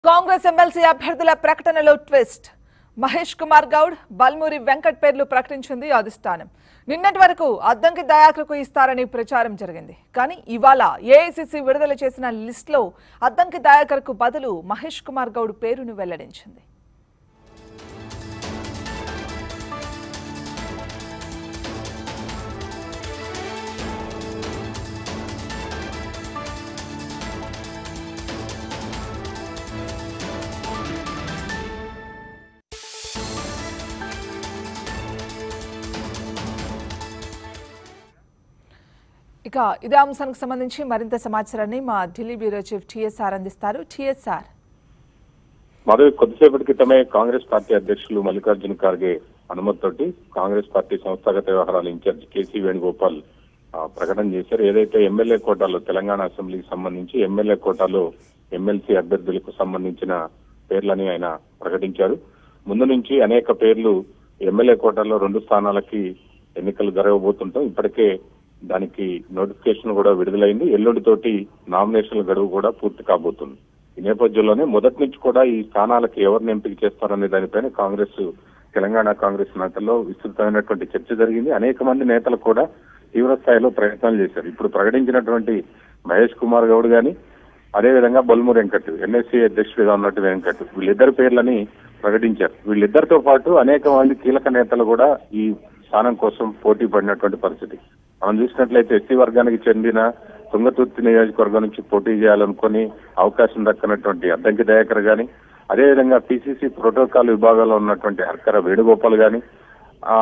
Congress MLC అభ్యర్థుల ప్రకటనలో twist Mahesh Kumar Goud Balmoori Venkat పేర్లు ప్రకటించింది అధిష్టానం నిన్నటి వరకు అద్దంకి దయాకర్కు ఇస్తారని ప్రచారం జరిగింది కానీ ఇవాళ ఏఐసిసి విడుదల చేసిన లిస్టులో అద్దంకి దయాకర్కు బదులు మహేష్ కుమార్ గౌడ్ పేరును వెల్లడించింది ఇక ఇదే అంశానికి సంబంధించి మరింత సమాచారాన్ని మా ఢిల్లీ బ్యూరో చీఫ్ టిఎస్ఆర్ అందిస్తారు టిఎస్ఆర్ మరో కొద్దిసేపటి క్రితమే కాంగ్రెస్ పార్టీ అధ్యక్షులు మల్లికార్జున ఖార్గే అనుమతితోటి కాంగ్రెస్ పార్టీ సంస్థాగత వ్యవహారాల ఇన్ఛార్జ్ కేసీ వేణుగోపాల్ ఆ, ప్రకటన చేశారు ఏదైతే ఎమ్మెల్యే కోటాలో తెలంగాణ అసెంబ్లీకి సంబంధించి ఎమ్మెల్యే కోటాలో ఎమ్మెల్సీ అభ్యర్థులకు సంబంధించిన పేర్లని ఆయన ప్రకటించారు ముందు నుంచి అనేక పేర్లు ఎమ్మెల్యే కోటాలో రెండు స్థానాలకి ఎన్నికలు జరగబోతుంటాం ఇప్పటికే దానికి నోటిఫికేషన్ కూడా విడుదలైంది ఎల్లుండితోటి నామినేషన్ల గడువు కూడా పూర్తి కాబోతుంది ఈ నేపథ్యంలోనే మొదటి నుంచి కూడా ఈ స్థానాలకు ఎవరిని ఎంపిక చేస్తారనే దానిపైన కాంగ్రెస్ తెలంగాణ కాంగ్రెస్ నేతల్లో విస్తృతమైనటువంటి చర్చ జరిగింది అనేక మంది నేతలు కూడా తీవ్ర స్థాయిలో ప్రయత్నాలు చేశారు ఇప్పుడు ప్రకటించినటువంటి మహేష్ కుమార్ గౌడ్ గాని అదేవిధంగా బొల్మూరు వెంకట్ ఎన్ఎస్సీ అధ్యక్షుడిగా ఉన్నట్టు వెంకట్ వీళ్ళిద్దరు పేర్లని ప్రకటించారు వీళ్ళిద్దరితో పాటు అనేక మంది కీలక నేతలు కూడా ఈ స్థానం కోసం పోటీ పడినటువంటి పరిస్థితి మనం చూసినట్లయితే ఎస్సీ వర్గానికి చెందిన తుంగతుర్తి నియోజకవర్గం నుంచి పోటీ చేయాలనుకుని అవకాశం దక్కనటువంటి అద్దంకి దయాకర్ గాని అదేవిధంగా పిసిసి ప్రోటోకాల్ విభాగంలో ఉన్నటువంటి హర్కర వేణుగోపాల్ గాని ఆ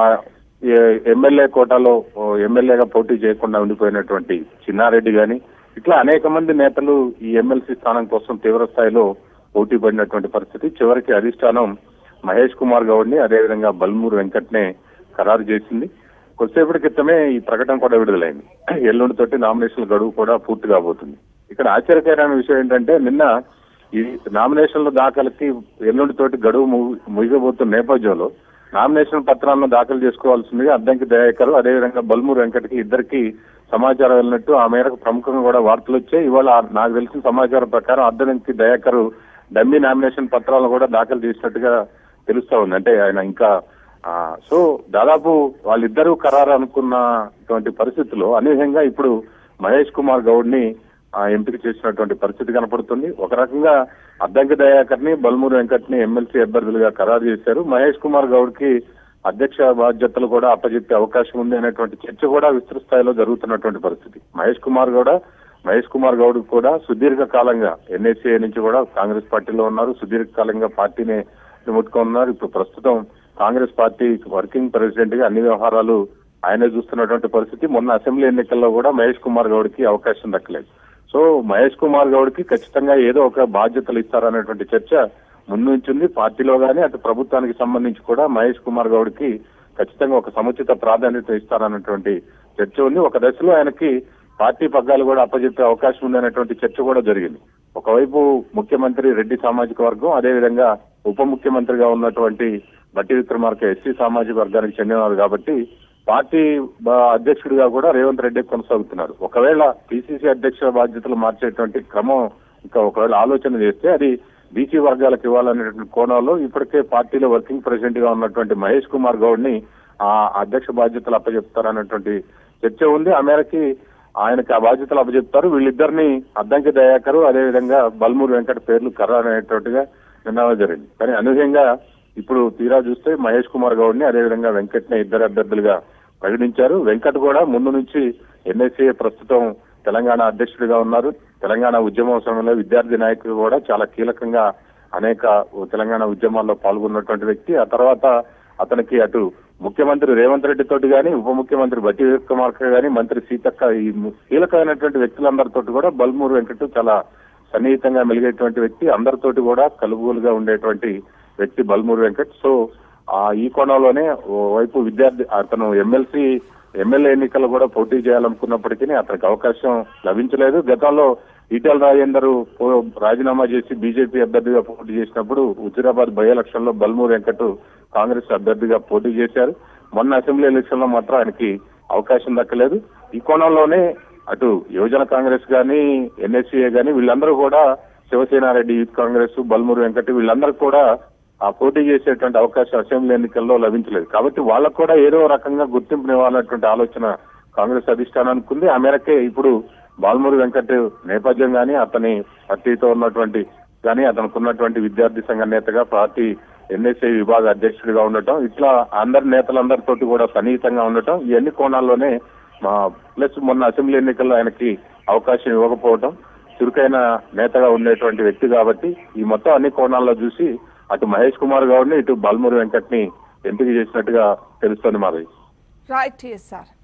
ఏ- ఎమ్మెల్యే కోటాలో ఓ ఎమ్మెల్యేగా పోటీ చేయకుండా ఉండిపోయినటువంటి చిన్నారెడ్డి గాని ఇట్లా అనేక మంది నేతలు ఈ ఎమ్మెల్సీ స్థానం కోసం తీవ్ర స్థాయిలో పోటీ పడినటువంటి పరిస్థితి చివరికి అధిష్టానం మహేష్ కుమార్ గౌడ్ ని అదేవిధంగా బల్మూరు వెంకట్ నే ఖరారు చేసింది కొద్దిసేపటి క్రితమే ఈ ప్రకటన కూడా విడుదలైంది ఎల్లుండి తోటి నామినేషన్ గడువు కూడా పూర్తి కాబోతుంది ఇక్కడ ఆశ్చర్యకరమైన విషయం ఏంటంటే నిన్న ఈ నామినేషన్ల దాఖలకి ఎల్లుండి తోటి గడువు ము- ముగియబోతున్న నేపథ్యంలో నామినేషన్ పత్రాలను దాఖలు చేసుకోవాల్సిందిగా అద్దంకి దయాకర్ అదేవిధంగా బల్మూరు వెంకటకి ఇద్దరికి సమాచారం వెళ్ళినట్టు ఆ మేరకు ప్రముఖంగా కూడా వార్తలు వచ్చాయి ఇవాళ నాకు తెలిసిన సమాచారం ప్రకారం అద్దంకి దయాకర్ డమ్మీ నామినేషన్ పత్రాలను కూడా దాఖలు చేసినట్టుగా తెలుస్తా ఉంది అంటే ఆయన ఇంకా ఆ, సో దాదాపు వాళ్ళిద్దరూ ఖరారు అనుకున్నటువంటి పరిస్థితుల్లో అనూహ్యంగా ఇప్పుడు మహేష్ కుమార్ గౌడ్ ని ఆ, ఎంపిక చేసినటువంటి పరిస్థితి కనపడుతుంది ఒక రకంగా అద్దంకి దయాకర్ ని బల్మూరు వెంకట్ ని ఎమ్మెల్సీ అభ్యర్థులుగా ఖరారు చేశారు మహేష్ కుమార్ గౌడ్ కి అధ్యక్ష బాధ్యతలు కూడా అప్పచెప్పే అవకాశం ఉంది అనేటువంటి చర్చ కూడా విస్తృత స్థాయిలో జరుగుతున్నటువంటి పరిస్థితి మహేష్ కుమార్ గౌడ మహేష్ కుమార్ గౌడ్ కూడా సుదీర్ఘ కాలంగా ఎన్ఎస్ఏ నుంచి కూడా కాంగ్రెస్ పార్టీలో ఉన్నారు సుదీర్ఘ కాలంగా పార్టీని ముట్టుకున్నారు ఇప్పుడు ప్రస్తుతం కాంగ్రెస్ పార్టీ వర్కింగ్ ప్రెసిడెంట్ గా అన్ని వ్యవహారాలు ఆయనే చూస్తున్నటువంటి పరిస్థితి మొన్న అసెంబ్లీ ఎన్నికల్లో కూడా మహేష్ కుమార్ గౌడ్ కి అవకాశం దక్కలేదు సో మహేష్ కుమార్ గౌడ్ కి ఖచ్చితంగా ఏదో ఒక బాధ్యతలు ఇస్తారనేటువంటి చర్చ ముందు నుంచి ఉంది పార్టీలో గానీ అటు ప్రభుత్వానికి సంబంధించి కూడా మహేష్ కుమార్ గౌడ్ కి ఖచ్చితంగా ఒక సముచిత ప్రాధాన్యత ఇస్తారన్నటువంటి చర్చ ఉంది ఒక దశలో ఆయనకి పార్టీ పగ్గాలు కూడా అప్పచెప్పే అవకాశం ఉంది అనేటువంటి చర్చ కూడా జరిగింది ఒకవైపు ముఖ్యమంత్రి రెడ్డి సామాజిక వర్గం అదేవిధంగా ఉప ముఖ్యమంత్రిగా ఉన్నటువంటి బట్టి విక్రమార్క ఎస్సీ సామాజిక వర్గానికి చెందినవారు కాబట్టి పార్టీ బ- అధ్యక్షుడిగా కూడా రేవంత్ రెడ్డి కొనసాగుతున్నారు ఒకవేళ పిసిసి అధ్యక్ష బాధ్యతలు మార్చేటువంటి క్రమం ఇంకా ఒకవేళ ఆలోచన చేస్తే అది బీసీ వర్గాలకు ఇవ్వాలనేటువంటి కోణంలో ఇప్పటికే పార్టీలో వర్కింగ్ ప్రెసిడెంట్ గా ఉన్నటువంటి మహేష్ కుమార్ గౌడ్ ని ఆ అధ్యక్ష బాధ్యతలు అప్పచెప్తారన్నటువంటి చర్చ ఉంది ఆ మేరకి ఆయనకి ఆ బాధ్యతలు అప్పచెప్తారు వీళ్ళిద్దరిని అద్దంకి దయాకరు అదేవిధంగా బల్మూరు వెంకట పేర్లు ఖరారు అనేటట్టుగా నిన్న జరిగింది కానీ అనూహ్యంగా ఇప్పుడు తీరా చూస్తే మహేష్ కుమార్ గౌడ్ ని అదేవిధంగా వెంకట్ ని ఇద్దరు అభ్యర్థులుగా ప్రకటించారు వెంకట్ కూడా ముందు నుంచి ఎన్ఎస్ఏ ప్రస్తుతం తెలంగాణ అధ్యక్షుడిగా ఉన్నారు తెలంగాణ ఉద్యమం సమయంలో విద్యార్థి నాయకుడు కూడా చాలా కీలకంగా అనేక తెలంగాణ ఉద్యమాల్లో పాల్గొన్నటువంటి వ్యక్తి ఆ తర్వాత అతనికి అటు ముఖ్యమంత్రి రేవంత్ రెడ్డి తోటి గాని ఉప ముఖ్యమంత్రి బట్టి విక్రమార్క గాని మంత్రి సీతక్క ఈ ము- కీలకమైనటువంటి వ్యక్తులందరితో కూడా బల్మూరు వెంకట్ చాలా సన్నిహితంగా మెలిగేటువంటి వ్యక్తి అందరితోటి కూడా కలుగులుగా ఉండేటువంటి వ్యక్తి బల్మూరు వెంకట్ సో ఆ ఈ కోణంలోనే ఓ వైపు విద్యార్థి అతను ఎమ్మెల్సీ ఎమ్మెల్యే ఎన్నికలు కూడా పోటీ చేయాలనుకున్నప్పటికీ అతనికి అవకాశం లభించలేదు గతంలో ఈటెల రాజేందర్ పో- రాజీనామా చేసి బీజేపీ అభ్యర్థిగా పోటీ చేసినప్పుడు హుజురాబాద్ బై ఎలక్షన్ లో బల్మూరు వెంకట్ కాంగ్రెస్ అభ్యర్థిగా పోటీ చేశారు మొన్న అసెంబ్లీ ఎలక్షన్ లో మాత్రం ఆయనకి అవకాశం దక్కలేదు ఈ కోణంలోనే అటు యువజన కాంగ్రెస్ గాని ఎన్ఎస్సీఏ గాని వీళ్ళందరూ కూడా శివసేనారెడ్డి యూత్ కాంగ్రెస్ బల్మూరి వెంకట వీళ్ళందరూ కూడా ఆ పోటీ చేసేటువంటి అవకాశం అసెంబ్లీ ఎన్నికల్లో లభించలేదు కాబట్టి వాళ్ళకు కూడా ఏదో రకంగా గుర్తింపునివ్వాలన్నటువంటి ఆలోచన కాంగ్రెస్ అధిష్టానానికి ఉంది ఆ మేరకే ఇప్పుడు బాల్మూరి వెంకట్ నేపథ్యం గాని అతని పార్టీతో ఉన్నటువంటి కానీ అతనికి ఉన్నటువంటి విద్యార్థి సంఘ నేతగా పార్టీ ఎన్ఎస్ఐ విభాగ అధ్యక్షుడిగా ఉండటం ఇట్లా అందరి నేతలందరితోటి కూడా సన్నిహితంగా ఉండటం ఈ అన్ని కోణాల్లోనే మా ప్లస్ మొన్న అసెంబ్లీ ఎన్నికల్లో ఆయనకి అవకాశం ఇవ్వకపోవటం చురుకైన నేతగా ఉండేటువంటి వ్యక్తి కాబట్టి ఈ మొత్తం అన్ని కోణాల్లో చూసి అటు మహేష్ కుమార్ గౌడ్ ని ఇటు బాల్మూరి వెంకట్ ని ఎంపిక చేసినట్టుగా తెలుస్తోంది మాధవి రైట్ సార్